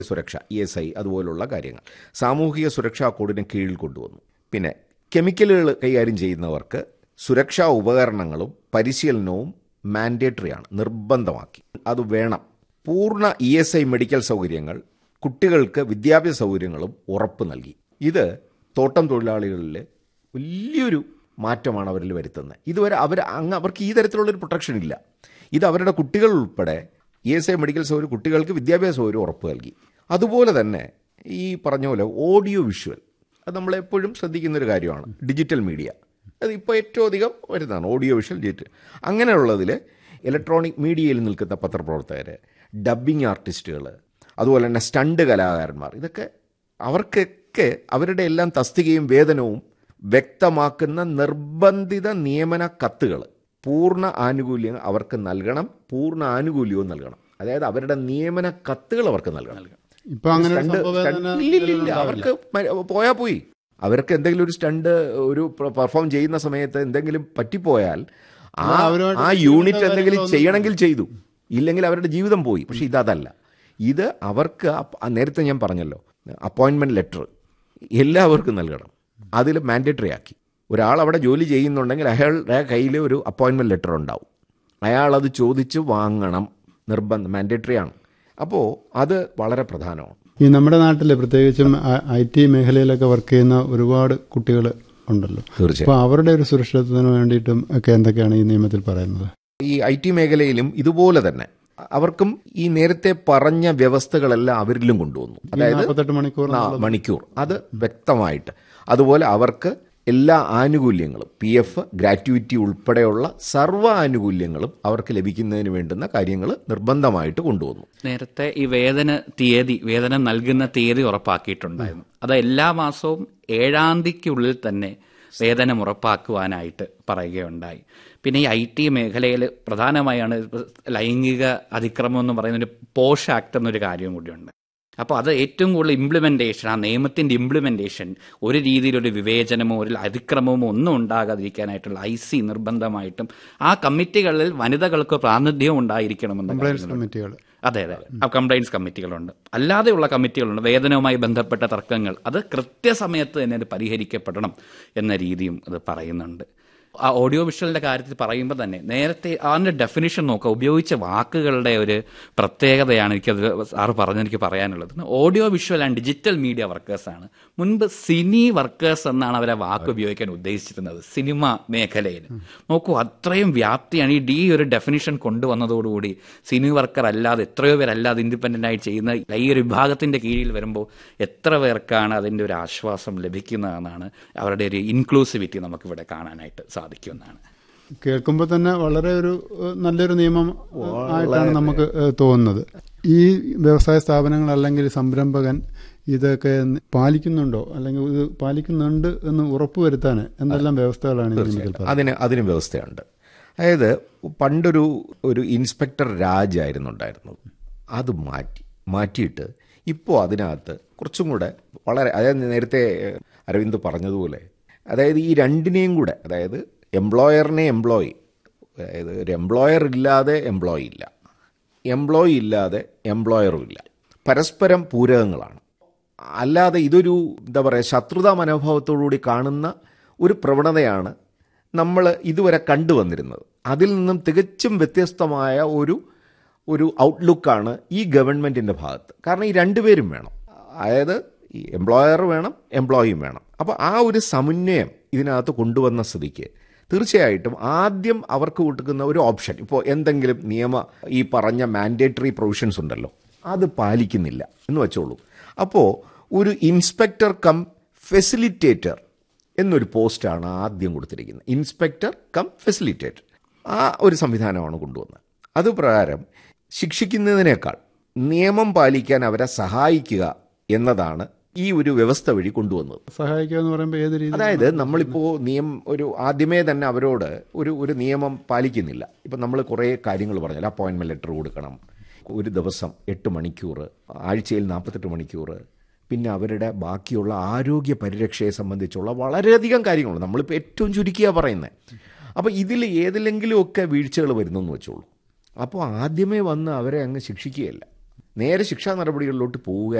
സുരക്ഷ E S I അതുപോലുള്ള കാര്യങ്ങൾ സാമൂഹിക സുരക്ഷാ കോഡിന് കീഴിൽ കൊണ്ടുവന്നു പിന്നെ കെമിക്കലുകൾ കൈകാര്യം ചെയ്യുന്നവർക്ക് സുരക്ഷാ ഉപകരണങ്ങളും പരിശീലനവും മാൻഡേറ്ററിയാണ് നിർബന്ധമാക്കി അത് വേണം പൂർണ്ണ ഇ എസ് ഐ മെഡിക്കൽ സൗകര്യങ്ങൾ കുട്ടികൾക്ക് വിദ്യാഭ്യാസ സൗകര്യങ്ങളും ഉറപ്പ് നൽകി ഇത് തോട്ടം തൊഴിലാളികളിൽ വലിയൊരു മാറ്റമാണ് അവരിൽ വരുത്തുന്നത് ഇതുവരെ അവർ അങ്ങ് അവർക്ക് ഈ തരത്തിലുള്ളൊരു പ്രൊട്ടക്ഷൻ ഇല്ല ഇത് അവരുടെ കുട്ടികൾ ഉൾപ്പെടെ ഇ എസ് ഐ മെഡിക്കൽ സൗകര്യം കുട്ടികൾക്ക് വിദ്യാഭ്യാസ സൗകര്യം ഉറപ്പ് നൽകി അതുപോലെ തന്നെ ഈ പറഞ്ഞ പോലെ ഓഡിയോ വിഷ്വൽ അത് നമ്മളെപ്പോഴും ശ്രദ്ധിക്കുന്നൊരു കാര്യമാണ് ഡിജിറ്റൽ മീഡിയ അത് ഇപ്പോൾ ഏറ്റവും അധികം വരുന്നതാണ് ഓഡിയോ വിഷ്വൽ ഡിജിറ്റൽ അങ്ങനെയുള്ളതിൽ ഇലക്ട്രോണിക് മീഡിയയിൽ നിൽക്കുന്ന പത്രപ്രവർത്തകർ ഡബ്ബിംഗ് ആർട്ടിസ്റ്റുകൾ അതുപോലെ തന്നെ സ്റ്റണ്ട് കലാകാരന്മാർ ഇതൊക്കെ അവർക്കൊക്കെ അവരുടെ എല്ലാം തസ്തികയും വേതനവും വ്യക്തമാക്കുന്ന നിർബന്ധിത നിയമന കത്തുകൾ പൂർണ്ണ ആനുകൂല്യം അവർക്ക് നൽകണം പൂർണ്ണ ആനുകൂല്യവും നൽകണം അതായത് അവരുടെ നിയമന കത്തുകൾ അവർക്ക് നൽകണം ഇപ്പൊ അങ്ങനെ ഒരു സ്റ്റണ്ട് സംഭവം സ്റ്റണ്ട് തന്നെ ഇല്ലില്ലില്ല. നിലവിലുണ്ടാവില്ല. അവർക്ക് മ- പോയാ പോയി അവർക്ക് എന്തെങ്കിലും ഒരു സ്റ്റണ്ട് ഒരു പെർഫോം ചെയ്യുന്ന സമയത്ത് എന്തെങ്കിലും പറ്റിപ്പോയാൽ ആ അല്ല, അവരുമായിട്ട് ആ ജീവിത യൂണിറ്റ് എന്തെങ്കിലും കാര്യങ്ങളൊന്നും ചെയ്യണമെങ്കിൽ ചെയ്തു ഇല്ലെങ്കിൽ അവരുടെ ജീവിതം പോയി പക്ഷെ ഇതല്ല ഇത് അവർക്ക് അപ്പ- ആ നേരത്തെ ഞാൻ പറഞ്ഞല്ലോ അപ്പോയിൻമെന്റ് ലെറ്റർ എല്ലാവർക്കും നൽകണം അതിൽ മാൻഡേറ്ററി ആക്കി ഒരാൾ അവിടെ ജോലി ചെയ്യുന്നുണ്ടെങ്കിൽ അയാളുടെ കയ്യിൽ ഒരു അപ്പോയിൻമെന്റ് ലെറ്റർ ഉണ്ടാവും അയാൾ അത് ചോദിച്ച് വാങ്ങണം നിർബന്ധം മാൻഡേറ്ററി ആണ് അപ്പോൾ അത് വളരെ പ്രധാനമാണ് ഈ നമ്മുടെ നാട്ടിൽ പ്രത്യേകിച്ചും ഐ ടി മേഖലയിലൊക്കെ വർക്ക് ചെയ്യുന്ന ഒരുപാട് കുട്ടികൾ ഉണ്ടല്ലോ തീർച്ചയായും അപ്പൊ അവരുടെ ഒരു സുരക്ഷിതത്വത്തിന് വേണ്ടിയിട്ടും ഒക്കെ എന്തൊക്കെയാണ് ഈ നിയമത്തിൽ പറയുന്നത് ഈ ഐ ടി മേഖലയിലും ഇതുപോലെ തന്നെ അവർക്കും ഈ നേരത്തെ പറഞ്ഞ വ്യവസ്ഥകളെല്ലാം അവരിലും കൊണ്ടുവന്നു അതായത് നാൽപ്പത്തെട്ട് മണിക്കൂർ ആ, മണിക്കൂർ അത് വ്യക്തമായിട്ട് അതുപോലെ അവർക്ക് എല്ലാ ആനുകൂല്യങ്ങളും പി എഫ് ഗ്രാറ്റുവിറ്റി ഉൾപ്പെടെയുള്ള സർവ്വ ആനുകൂല്യങ്ങളും അവർക്ക് ലഭിക്കുന്നതിന് വേണ്ടുന്ന കാര്യങ്ങൾ നിർബന്ധമായിട്ട് കൊണ്ടുവന്നു നേരത്തെ ഈ വേതന തീയതി വേതനം നൽകുന്ന തീയതി ഉറപ്പാക്കിയിട്ടുണ്ടായിരുന്നു അത് എല്ലാ മാസവും ഏഴാം തീയതിക്കുള്ളിൽ തന്നെ വേതനം ഉറപ്പാക്കുവാനായിട്ട് പറയുകയുണ്ടായി പിന്നെ ഈ ഐ ടി മേഖലയിൽ പ്രധാനമായാണ് ലൈംഗിക അതിക്രമം എന്ന് പറയുന്ന ഒരു പോഷ് ആക്ട് എന്നൊരു കാര്യം കൂടിയുണ്ട് അപ്പോൾ അത് ഏറ്റവും കൂടുതൽ ഇംപ്ലിമെന്റേഷൻ ആ നിയമത്തിന്റെ ഇംപ്ലിമെന്റേഷൻ ഒരു രീതിയിലൊരു വിവേചനമോ ഒരു അതിക്രമമോ ഒന്നും ഉണ്ടാകാതിരിക്കാനായിട്ടുള്ള ഐ സി നിർബന്ധമായിട്ടും ആ കമ്മിറ്റികളിൽ വനിതകൾക്ക് പ്രാതിനിധ്യവും ഉണ്ടായിരിക്കണമെന്ന് കംപ്ലൈൻസ് കമ്മിറ്റികൾ അതെ അതെ ആ കംപ്ലൈൻസ് കമ്മിറ്റികളുണ്ട് അല്ലാതെയുള്ള കമ്മിറ്റികളുണ്ട് വേതനവുമായി ബന്ധപ്പെട്ട തർക്കങ്ങൾ അത് കൃത്യസമയത്ത് തന്നെ അത് പരിഹരിക്കപ്പെടണം എന്ന രീതിയും അത് പറയുന്നുണ്ട് ആ ഓഡിയോ വിഷ്വലിന്റെ കാര്യത്തിൽ പറയുമ്പോൾ തന്നെ നേരത്തെ അതിന്റെ ഡെഫിനിഷൻ നോക്കുക ഉപയോഗിച്ച വാക്കുകളുടെ ഒരു പ്രത്യേകതയാണ് എനിക്കത് സാറ് പറഞ്ഞെനിക്ക് പറയാനുള്ളത് audio visual and digital media വർക്കേഴ്സാണ് മുൻപ് സിനി വർക്കേഴ്സ് എന്നാണ് അവരെ വാക്ക് ഉപയോഗിക്കാൻ ഉദ്ദേശിച്ചിരുന്നത് സിനിമ മേഖലയിൽ നോക്കൂ അത്രയും വ്യാപ്തിയാണ് ഈ ഡി ഒരു ഡെഫിനിഷൻ കൊണ്ടുവന്നതോടുകൂടി സിനി വർക്കർ അല്ലാതെ എത്രയോ പേരല്ലാതെ ഇൻഡിപെൻഡന്റ് ആയി ചെയ്യുന്ന ഈ ഒരു വിഭാഗത്തിന്റെ കീഴിൽ വരുമ്പോൾ എത്ര പേർക്കാണ് അതിന്റെ ഒരു ആശ്വാസം ലഭിക്കുന്നതെന്നാണ് അവരുടെ ഒരു ഇൻക്ലൂസിവിറ്റി നമുക്കിവിടെ കാണാനായിട്ട് സാധിക്കുമെന്നാണ് കേൾക്കുമ്പോൾ തന്നെ വളരെ ഒരു ഏഹ്, നല്ലൊരു നിയമം ഏഹ്, ആയിട്ടാണ് നമുക്ക് ഏഹ്, തോന്നുന്നത് ഈ വ്യവസായ സ്ഥാപനങ്ങൾ അല്ലെങ്കിൽ സംരംഭകൻ ഇതൊക്കെ പാലിക്കുന്നുണ്ടോ അല്ലെങ്കിൽ ഇത് പാലിക്കുന്നുണ്ട് എന്ന് ഉറപ്പുവരുത്താൻ എന്തെല്ലാം വ്യവസ്ഥകളാണ് ഈ നിയമത്തിൽ പറയുന്നത് അതിന് അതിന് വ്യവസ്ഥയുണ്ട് അതായത് പണ്ടൊരു ഒരു ഇൻസ്പെക്ടർ രാജ് ആയിരുന്നു ഉണ്ടായിരുന്നത് അത് മാറ്റി മാറ്റിയിട്ട് ഇപ്പോൾ അതിനകത്ത് കുറച്ചും കൂടെ വളരെ അതായത് നേരത്തെ അരവിന്ദ് പറഞ്ഞതുപോലെ അതായത് ഈ രണ്ടിനെയും കൂടെ അതായത് എംപ്ലോയറിനെ എംപ്ലോയി അതായത് ഒരു എംപ്ലോയർ ഇല്ലാതെ എംപ്ലോയി ഇല്ല എംപ്ലോയി ഇല്ലാതെ എംപ്ലോയറും ഇല്ല പരസ്പരം പൂരകങ്ങളാണ് അല്ലാതെ ഇതൊരു എന്താ പറയുക ശത്രുതാ മനോഭാവത്തോടുകൂടി കാണുന്ന ഒരു പ്രവണതയാണ് നമ്മൾ ഇതുവരെ കണ്ടുവന്നിരുന്നത് അതിൽ നിന്നും തികച്ചും വ്യത്യസ്തമായ ഒരു ഒരു ഔട്ട്ലുക്കാണ് ഈ ഗവൺമെൻറ്റിൻ്റെ ഭാഗത്ത് കാരണം ഈ രണ്ടുപേരും വേണം അതായത് ഈ എംപ്ലോയർ വേണം എംപ്ലോയിയും വേണം അപ്പോൾ ആ ഒരു സമന്വയം ഇതിനകത്ത് കൊണ്ടുവന്ന സ്ഥിതിക്ക് തീർച്ചയായിട്ടും ആദ്യം അവർക്ക് കൊടുക്കുന്ന ഒരു ഓപ്ഷൻ ഇപ്പോൾ എന്തെങ്കിലും നിയമ ഈ പറഞ്ഞ മാൻഡേറ്ററി പ്രൊവിഷൻസ് ഉണ്ടല്ലോ അത് പാലിക്കുന്നില്ല എന്ന് വെച്ചോളൂ അപ്പോൾ ഒരു ഇൻസ്പെക്ടർ കം ഫെസിലിറ്റേറ്റർ എന്നൊരു പോസ്റ്റാണ് ആദ്യം കൊടുത്തിരിക്കുന്നത് ഇൻസ്പെക്ടർ കം ഫെസിലിറ്റേറ്റർ ആ ഒരു സംവിധാനമാണ് കൊണ്ടുവന്നത് അതുപ്രകാരം ശിക്ഷിക്കുന്നതിനേക്കാൾ നിയമം പാലിക്കാൻ അവരെ സഹായിക്കുക എന്നതാണ് ഈ ഒരു വ്യവസ്ഥ വഴി കൊണ്ടുവന്നത് സഹായിക്കുക എന്ന് പറയുമ്പോൾ ഏത് രീതി അതായത് നമ്മളിപ്പോൾ നിയമം ഒരു ആദ്യമേ തന്നെ അവരോട് ഒരു ഒരു നിയമം പാലിക്കുന്നില്ല ഇപ്പം നമ്മൾ കുറേ കാര്യങ്ങൾ പറഞ്ഞാൽ അപ്പോയിൻമെൻറ്റ് ലെറ്റർ കൊടുക്കണം ഒരു ദിവസം എട്ട് മണിക്കൂർ ആഴ്ചയിൽ നാൽപ്പത്തെട്ട് മണിക്കൂർ പിന്നെ അവരുടെ ബാക്കിയുള്ള ആരോഗ്യ പരിരക്ഷയെ സംബന്ധിച്ചുള്ള വളരെയധികം കാര്യങ്ങളുണ്ട് നമ്മളിപ്പോൾ ഏറ്റവും ചുരുക്കിയാണ് പറയുന്നത് അപ്പോൾ ഇതിൽ ഏതിലെങ്കിലുമൊക്കെ വീഴ്ചകൾ വരുന്നെന്ന് വെച്ചോളൂ അപ്പോൾ ആദ്യമേ വന്ന് അവരെ അങ്ങ് ശിക്ഷിക്കുകയല്ല നേരെ ശിക്ഷാ നടപടികളിലോട്ട് പോവുക